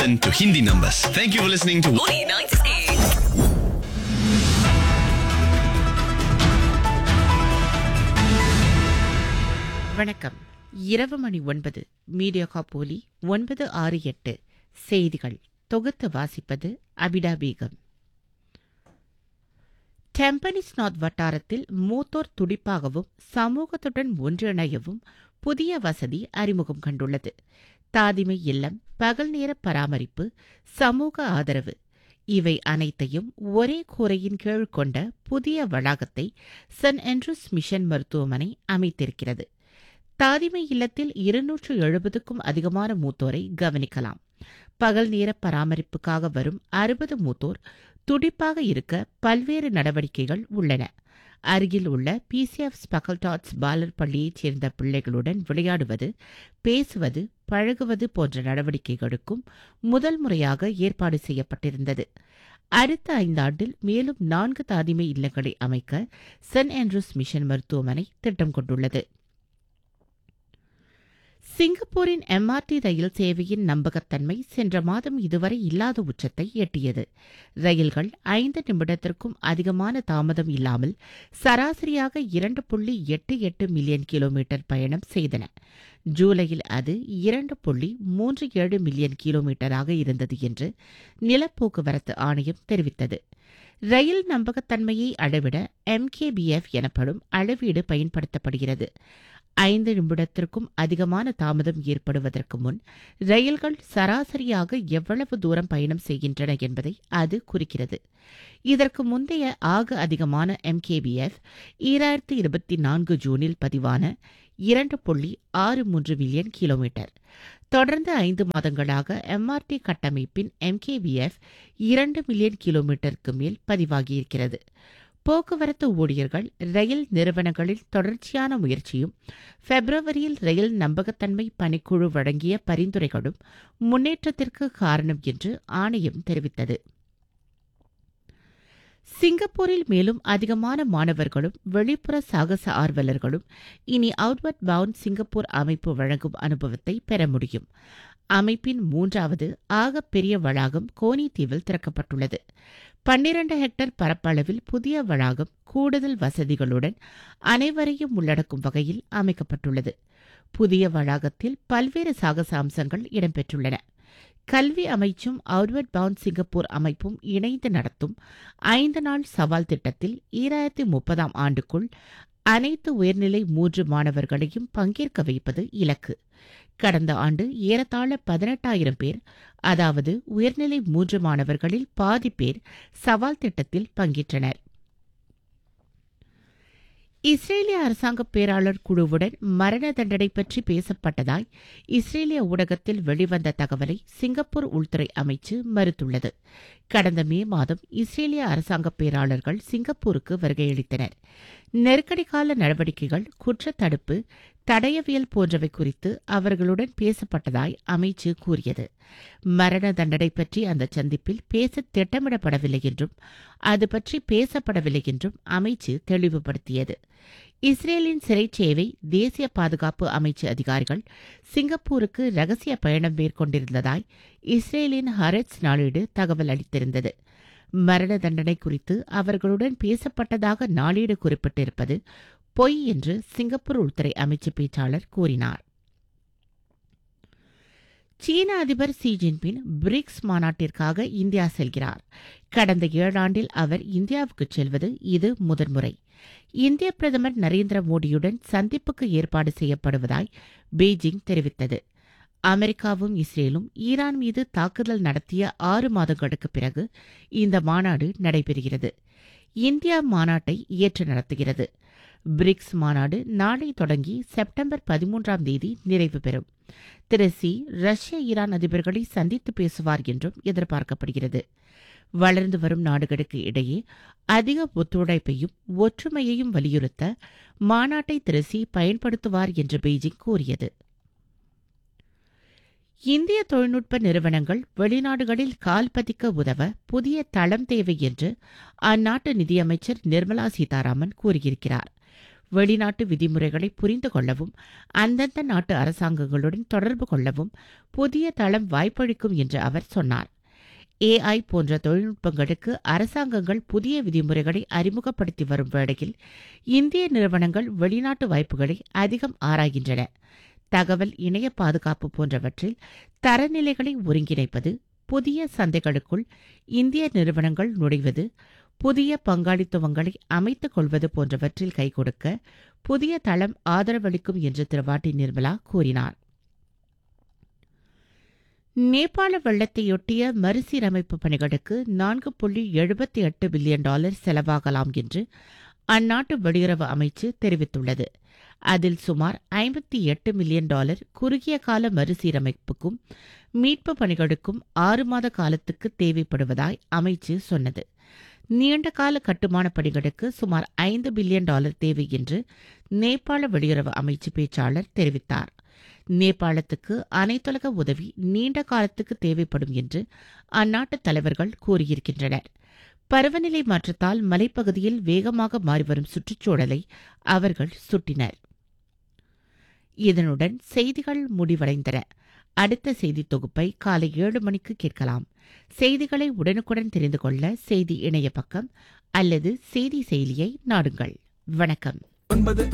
to Hindi numbers. Thank you for listening to Oli 98. வணக்கம் இரவு மணி ஒன்பது மீடியா காப்போலி ஒன்பது ஆறு எட்டு செய்திகள் தொகுத்து வாசிப்பது அபிடா பேகம் டெம்பனிஸ் நாத் வட்டாரத்தில் மூத்தோர் துடிப்பாகவும் சமூகத்துடன் ஒன்றிணையவும் புதிய வசதி அறிமுகம் கண்டுள்ளது தாதிமை இல்லம் பகல் நேர பராமரிப்பு சமூக ஆதரவு இவை அனைத்தையும் ஒரே கூரையின் கீழ் கொண்ட புதிய வளாகத்தை சென்ட் ஆண்ட்ரூஸ் மிஷன் மருத்துவமனை அமைத்திருக்கிறது தாதிமை இல்லத்தில் இருநூற்று எழுபதுக்கும் அதிகமான மூத்தோரை கவனிக்கலாம் பகல் நேர பராமரிப்புக்காக வரும் அறுபது மூத்தோர் துடிப்பாக இருக்க பல்வேறு நடவடிக்கைகள் உள்ளன அருகில் உள்ள பிசிஎஃப் ஸ்பெக்கல்டாட்ஸ் பாலர் பள்ளியைச் சேர்ந்த பிள்ளைகளுடன் விளையாடுவது பேசுவது பழகுவது போன்ற நடவடிக்கைகளுக்கும் முதல் முறையாக ஏற்பாடு செய்யப்பட்டிருந்தது அடுத்த ஐந்தாண்டில் மேலும் நான்கு தாதிமை இல்லங்களை அமைக்க சென்ட் ஆண்ட்ரூஸ் மிஷன் மருத்துவமனை திட்டம் கொண்டுள்ளது சிங்கப்பூரின் எம்ஆர்டி ரயில் சேவையின் நம்பகத்தன்மை சென்ற மாதம் இதுவரை இல்லாத உச்சத்தை எட்டியது ரயில்கள் ஐந்து நிமிடத்திற்கும் அதிகமான தாமதம் இல்லாமல் சராசரியாக இரண்டு புள்ளி எட்டு எட்டு மில்லியன் கிலோமீட்டர் பயணம் செய்தன ஜூலையில் அது இரண்டு புள்ளி மூன்று ஏழு மில்லியன் கிலோமீட்டராக இருந்தது என்று நிலப்போக்குவரத்து ஆணையம் தெரிவித்தது ரயில் நம்பகத்தன்மையை அளவிட எம்கேபிஎஃப் எனப்படும் அளவீடு பயன்படுத்தப்படுகிறது ஐந்து நிமிடத்திற்கும் அதிகமான தாமதம் ஏற்படுவதற்கு முன் ரயில்கள் சராசரியாக எவ்வளவு தூரம் பயணம் செய்கின்றன என்பதை அது குறிக்கிறது இதற்கு முந்தைய ஆக அதிகமான எம்கேபிஎஃப் ஈராயிரத்தி இருபத்தி நான்கு ஜூனில் பதிவான இரண்டு புள்ளி ஆறு மூன்று மில்லியன் கிலோமீட்டர் தொடர்ந்து ஐந்து மாதங்களாக எம்ஆர்டி கட்டமைப்பின் எம்கேபிஎஃப் இரண்டு மில்லியன் கிலோமீட்டருக்கு மேல் பதிவாகியிருக்கிறது போக்குவரத்து ஊழியர்கள் ரயில் நிறுவனங்களில் தொடர்ச்சியான முயற்சியும் பிப்ரவரியில் ரயில் நம்பகத்தன்மை பணிக்குழு வழங்கிய பரிந்துரைகளும் முன்னேற்றத்திற்கு காரணம் என்று ஆணையம் தெரிவித்தது சிங்கப்பூரில் மேலும் அதிகமான மாணவர்களும் வெளிப்புற சாகச ஆர்வலர்களும் இனி அவுட்வர்ட் பவுண்ட் சிங்கப்பூர் அமைப்பு வழங்கும் அனுபவத்தை பெற முடியும் அமைப்பின் மூன்றாவது ஆக பெரிய வளாகம் கோனி தீவில் திறக்கப்பட்டுள்ளது பன்னிரண்டு ஹெக்டர் பரப்பளவில் புதிய வளாகம் கூடுதல் வசதிகளுடன் அனைவரையும் உள்ளடக்கும் வகையில் அமைக்கப்பட்டுள்ளது புதிய வளாகத்தில் பல்வேறு சாகச அம்சங்கள் இடம்பெற்றுள்ளன கல்வி அமைச்சும் அவுட்வர்ட் பவுண்ட் சிங்கப்பூர் அமைப்பும் இணைந்து நடத்தும் ஐந்து நாள் சவால் திட்டத்தில் ஈராயிரத்தி முப்பதாம் ஆண்டுக்குள் அனைத்து உயர்நிலை மூன்று மாணவர்களையும் பங்கேற்க வைப்பது இலக்கு கடந்த ஆண்டு ஏறத்தாழ பதினெட்டாயிரம் பேர் அதாவது உயர்நிலை மூன்று மாணவர்களில் பாதி பேர் சவால் திட்டத்தில் பங்கேற்றனர் இஸ்ரேலிய அரசாங்க பேராளர் குழுவுடன் மரண தண்டனை பற்றி பேசப்பட்டதாய் இஸ்ரேலிய ஊடகத்தில் வெளிவந்த தகவலை சிங்கப்பூர் உள்துறை அமைச்சு மறுத்துள்ளது கடந்த மே மாதம் இஸ்ரேலிய அரசாங்க பேராளர்கள் சிங்கப்பூருக்கு வருகையளித்தனர் நெருக்கடி கால நடவடிக்கைகள் குற்றத்தடுப்பு தடயவியல் போன்றவை குறித்து அவர்களுடன் பேசப்பட்டதாய் அமைச்சு கூறியது மரண தண்டனை பற்றி அந்த சந்திப்பில் பேச திட்டமிடப்படவில்லை என்றும் அது பற்றி பேசப்படவில்லை என்றும் அமைச்சு தெளிவுபடுத்தியது இஸ்ரேலின் சிறைச்சேவை தேசிய பாதுகாப்பு அமைச்சு அதிகாரிகள் சிங்கப்பூருக்கு ரகசிய பயணம் மேற்கொண்டிருந்ததாய் இஸ்ரேலின் ஹரெட்ஸ் நாளேடு தகவல் அளித்திருந்தது மரண தண்டனை குறித்து அவர்களுடன் பேசப்பட்டதாக நாளேடு குறிப்பிட்டிருப்பது பொய் என்று சிங்கப்பூர் உள்துறை அமைச்சு பேச்சாளர் கூறினார் சீன அதிபர் சி ஜின்பின் பிரிக்ஸ் மாநாட்டிற்காக இந்தியா செல்கிறார் கடந்த ஏழாண்டில் அவர் இந்தியாவுக்கு செல்வது இது முதன்முறை இந்திய பிரதமர் நரேந்திர மோடியுடன் சந்திப்புக்கு ஏற்பாடு செய்யப்படுவதாய் பெய்ஜிங் தெரிவித்தது அமெரிக்காவும் இஸ்ரேலும் ஈரான் மீது தாக்குதல் நடத்திய ஆறு மாதங்களுக்கு பிறகு இந்த மாநாடு நடைபெறுகிறது இந்தியா மாநாட்டை ஏற்று நடத்துகிறது பிரிக்ஸ் மாநாடு நாளை தொடங்கி செப்டம்பர் பதிமூன்றாம் தேதி நிறைவு பெறும் திரு சி ரஷ்ய ஈரான் அதிபர்களை சந்தித்து பேசுவார் என்றும் எதிர்பார்க்கப்படுகிறது வளர்ந்து வரும் நாடுகளுக்கு இடையே அதிக ஒத்துழைப்பையும் ஒற்றுமையையும் வலியுறுத்த மாநாட்டை திரு சி பயன்படுத்துவார் என்று பெய்ஜிங் கூறியது இந்திய தொழில்நுட்ப நிறுவனங்கள் வெளிநாடுகளில் கால் பதிக்க உதவ புதிய தளம் தேவை என்று அந்நாட்டு நிதியமைச்சர் நிர்மலா சீதாராமன் கூறியிருக்கிறார் வெளிநாட்டு விதிமுறைகளை புரிந்து கொள்ளவும் அந்தந்த நாட்டு அரசாங்கங்களுடன் தொடர்பு கொள்ளவும் புதிய தளம் வாய்ப்பளிக்கும் என்று அவர் சொன்னார் ஏஐ போன்ற தொழில்நுட்பங்களுக்கு அரசாங்கங்கள் புதிய விதிமுறைகளை அறிமுகப்படுத்தி வரும் வேளையில் இந்திய நிறுவனங்கள் வெளிநாட்டு வாய்ப்புகளை அதிகம் ஆராய்கின்றன தகவல் இணைய பாதுகாப்பு போன்றவற்றில் தரநிலைகளை ஒருங்கிணைப்பது புதிய சந்தைகளுக்குள் இந்திய நிறுவனங்கள் நுழைவது புதிய பங்காளித்துவங்களை அமைத்துக் கொள்வது போன்றவற்றில் கை கொடுக்க புதிய தளம் ஆதரவளிக்கும் என்று திரு வாட்டி நிர்மலா கூறினார் நேபாள வெள்ளத்தையொட்டிய மறுசீரமைப்பு பணிகளுக்கு நான்கு புள்ளி எழுபத்தி எட்டு பில்லியன் டாலர் செலவாகலாம் என்று அந்நாட்டு வெளியுறவு அமைச்சு தெரிவித்துள்ளது அதில் சுமார் ஐம்பத்தி எட்டு மில்லியன் டாலர் குறுகிய கால மறுசீரமைப்புக்கும் மீட்பு பணிகளுக்கும் ஆறு மாத காலத்துக்கு தேவைப்படுவதாய் அமைச்சு சொன்னது நீண்ட கால கட்டுமான பணிகளுக்கு சுமார் ஐந்து பில்லியன் டாலர் தேவை என்று நேபாள வெளியுறவு அமைச்சு பேச்சாளர் தெரிவித்தார் நேபாளத்துக்கு அனைத்துலக உதவி நீண்ட காலத்துக்கு தேவைப்படும் என்று அந்நாட்டு தலைவர்கள் கூறியிருக்கின்றனர் பருவநிலை மாற்றத்தால் மலைப்பகுதியில் வேகமாக மாறிவரும் சுற்றுச்சூழலை அவர்கள் சுட்டினர் இதனுடன் செய்திகள் முடிவடைந்தன அடுத்த செய்தி தொகுப்பை காலை ஏழு மணிக்கு கேட்கலாம் செய்திகளை உடனுக்குடன் தெரிந்து கொள்ள செய்தி இணைய பக்கம் அல்லது செய்தி செயலியை நாடுங்கள் வணக்கம் ஒன்பது